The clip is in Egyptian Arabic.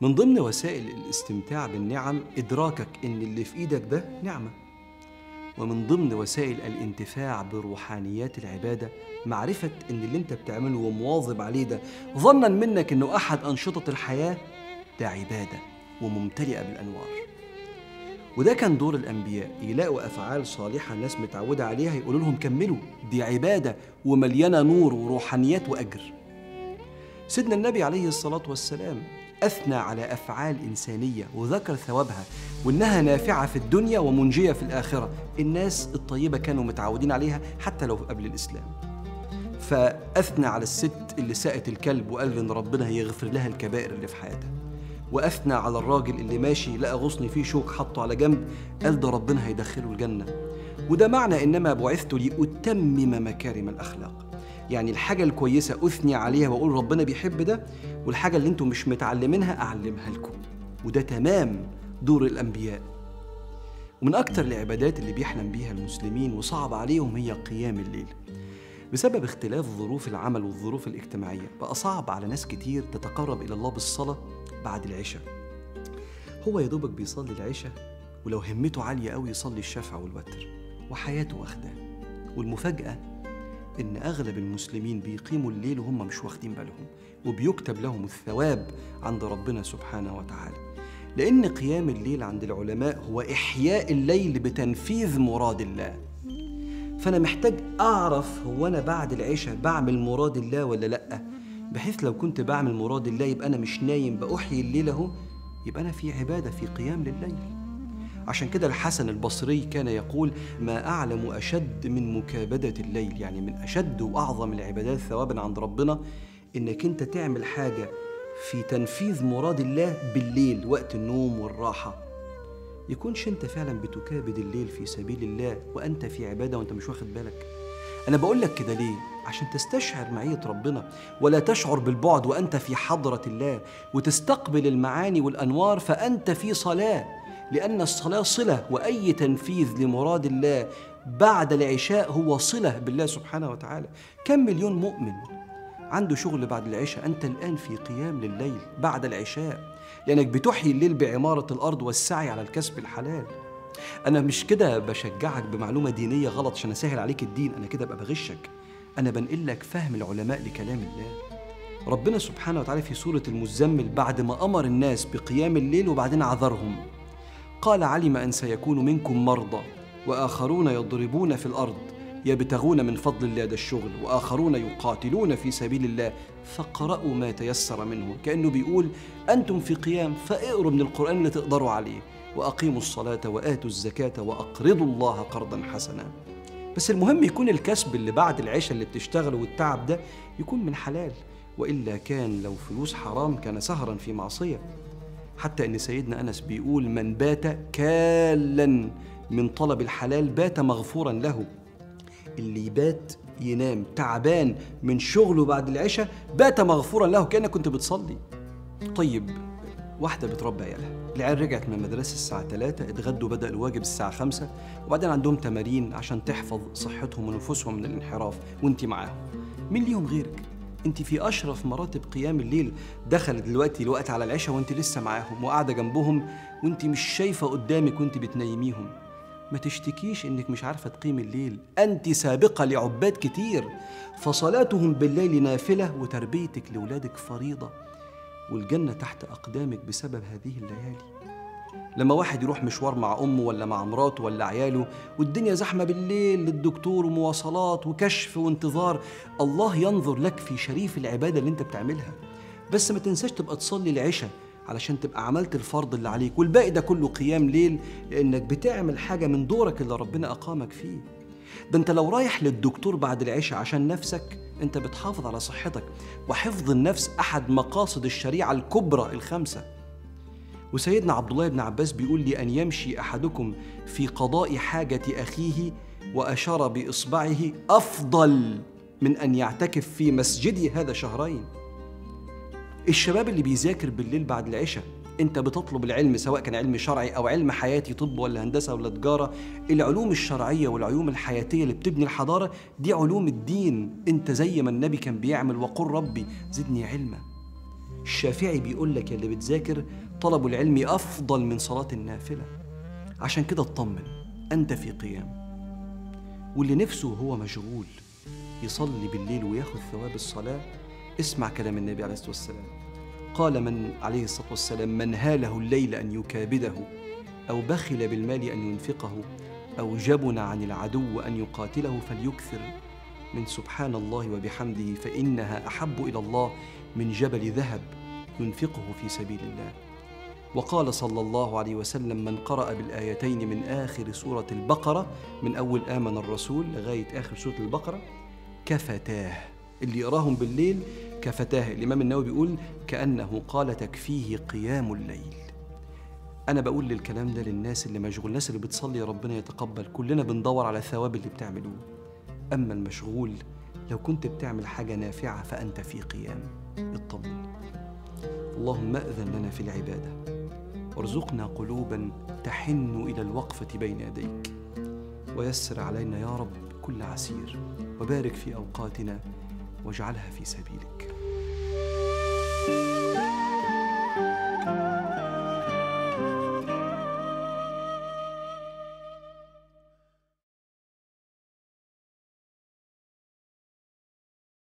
من ضمن وسائل الاستمتاع بالنعم إدراكك إن اللي في إيدك ده نعمة ومن ضمن وسائل الانتفاع بروحانيات العبادة معرفة إن اللي أنت بتعمله ومواظب عليه ده ظنا منك إنه أحد أنشطة الحياة ده عبادة وممتلئة بالأنوار وده كان دور الأنبياء يلاقوا أفعال صالحة الناس متعودة عليها يقولوا لهم كملوا دي عبادة ومليانة نور وروحانيات وأجر سيدنا النبي عليه الصلاة والسلام أثنى على أفعال إنسانية وذكر ثوابها وإنها نافعة في الدنيا ومنجية في الآخرة الناس الطيبة كانوا متعودين عليها حتى لو قبل الإسلام فأثنى على الست اللي ساقت الكلب وقال إن ربنا هيغفر لها الكبائر اللي في حياتها وأثنى على الراجل اللي ماشي لقى غصن فيه شوك حطه على جنب قال ده ربنا هيدخله الجنة وده معنى إنما بعثت لأتمم مكارم الأخلاق يعني الحاجة الكويسة أثني عليها وأقول ربنا بيحب ده والحاجة اللي أنتم مش متعلمينها أعلمها لكم وده تمام دور الأنبياء ومن أكتر العبادات اللي بيحلم بيها المسلمين وصعب عليهم هي قيام الليل بسبب اختلاف ظروف العمل والظروف الاجتماعية بقى صعب على ناس كتير تتقرب إلى الله بالصلاة بعد العشاء هو يا دوبك بيصلي العشاء ولو همته عالية قوي يصلي الشفع والوتر وحياته واخداه والمفاجأة إن أغلب المسلمين بيقيموا الليل وهم مش واخدين بالهم وبيكتب لهم الثواب عند ربنا سبحانه وتعالى لأن قيام الليل عند العلماء هو إحياء الليل بتنفيذ مراد الله فأنا محتاج أعرف هو أنا بعد العشاء بعمل مراد الله ولا لأ بحيث لو كنت بعمل مراد الله يبقى أنا مش نايم بأحيي الليل أهو يبقى أنا في عبادة في قيام لليل عشان كده الحسن البصري كان يقول ما أعلم أشد من مكابدة الليل يعني من أشد وأعظم العبادات ثوابا عند ربنا إنك أنت تعمل حاجة في تنفيذ مراد الله بالليل وقت النوم والراحة يكونش أنت فعلا بتكابد الليل في سبيل الله وأنت في عبادة وأنت مش واخد بالك أنا بقول لك كده ليه؟ عشان تستشعر معية ربنا ولا تشعر بالبعد وأنت في حضرة الله وتستقبل المعاني والأنوار فأنت في صلاة لأن الصلاة صلة وأي تنفيذ لمراد الله بعد العشاء هو صلة بالله سبحانه وتعالى كم مليون مؤمن عنده شغل بعد العشاء أنت الآن في قيام لليل بعد العشاء لأنك بتحيي الليل بعمارة الأرض والسعي على الكسب الحلال أنا مش كده بشجعك بمعلومة دينية غلط عشان أسهل عليك الدين أنا كده أبقى بغشك أنا بنقل لك فهم العلماء لكلام الله ربنا سبحانه وتعالى في سورة المزمل بعد ما أمر الناس بقيام الليل وبعدين عذرهم قال علم ان سيكون منكم مرضى واخرون يضربون في الارض يبتغون من فضل الله ده الشغل واخرون يقاتلون في سبيل الله فاقرأوا ما تيسر منه كانه بيقول انتم في قيام فاقروا من القران اللي تقدروا عليه واقيموا الصلاه واتوا الزكاه واقرضوا الله قرضا حسنا بس المهم يكون الكسب اللي بعد العشاء اللي بتشتغله والتعب ده يكون من حلال والا كان لو فلوس حرام كان سهرا في معصيه حتى ان سيدنا انس بيقول من بات كالا من طلب الحلال بات مغفورا له اللي يبات ينام تعبان من شغله بعد العشاء بات مغفورا له كانك كنت بتصلي طيب واحده بتربي عيالها العيال رجعت من المدرسه الساعه 3 اتغدوا بدا الواجب الساعه 5 وبعدين عندهم تمارين عشان تحفظ صحتهم ونفوسهم من الانحراف وانت معاهم مين ليهم غيرك انت في اشرف مراتب قيام الليل دخل دلوقتي الوقت على العشاء وانت لسه معاهم وقاعده جنبهم وانت مش شايفه قدامك وانت بتنيميهم ما تشتكيش انك مش عارفه تقيم الليل انت سابقه لعباد كتير فصلاتهم بالليل نافله وتربيتك لاولادك فريضه والجنه تحت اقدامك بسبب هذه الليالي لما واحد يروح مشوار مع امه ولا مع مراته ولا عياله والدنيا زحمه بالليل للدكتور ومواصلات وكشف وانتظار الله ينظر لك في شريف العباده اللي انت بتعملها بس ما تنساش تبقى تصلي العشاء علشان تبقى عملت الفرض اللي عليك والباقي ده كله قيام ليل لانك بتعمل حاجه من دورك اللي ربنا اقامك فيه ده انت لو رايح للدكتور بعد العشاء عشان نفسك انت بتحافظ على صحتك وحفظ النفس احد مقاصد الشريعه الكبرى الخمسه وسيدنا عبد الله بن عباس بيقول لي أن يمشي أحدكم في قضاء حاجة أخيه وأشار بإصبعه أفضل من أن يعتكف في مسجدي هذا شهرين الشباب اللي بيذاكر بالليل بعد العشاء انت بتطلب العلم سواء كان علم شرعي او علم حياتي طب ولا هندسه ولا تجاره العلوم الشرعيه والعلوم الحياتيه اللي بتبني الحضاره دي علوم الدين انت زي ما النبي كان بيعمل وقل ربي زدني علما الشافعي بيقول لك يا اللي بتذاكر طلب العلم أفضل من صلاة النافلة عشان كده اطمن أنت في قيام واللي نفسه هو مشغول يصلي بالليل وياخذ ثواب الصلاة اسمع كلام النبي عليه الصلاة والسلام قال من عليه الصلاة والسلام من هاله الليل أن يكابده أو بخل بالمال أن ينفقه أو جبن عن العدو أن يقاتله فليكثر من سبحان الله وبحمده فإنها أحب إلى الله من جبل ذهب ينفقه في سبيل الله وقال صلى الله عليه وسلم من قرأ بالآيتين من آخر سورة البقرة من أول آمن الرسول لغاية آخر سورة البقرة كفتاه اللي يقراهم بالليل كفتاه الإمام النووي بيقول كأنه قال تكفيه قيام الليل أنا بقول للكلام ده للناس اللي مشغول الناس اللي بتصلي ربنا يتقبل كلنا بندور على الثواب اللي بتعملوه أما المشغول لو كنت بتعمل حاجة نافعة فأنت في قيام اطمن اللهم أذن لنا في العبادة وارزقنا قلوبا تحن إلى الوقفة بين يديك ويسر علينا يا رب كل عسير وبارك في أوقاتنا واجعلها في سبيلك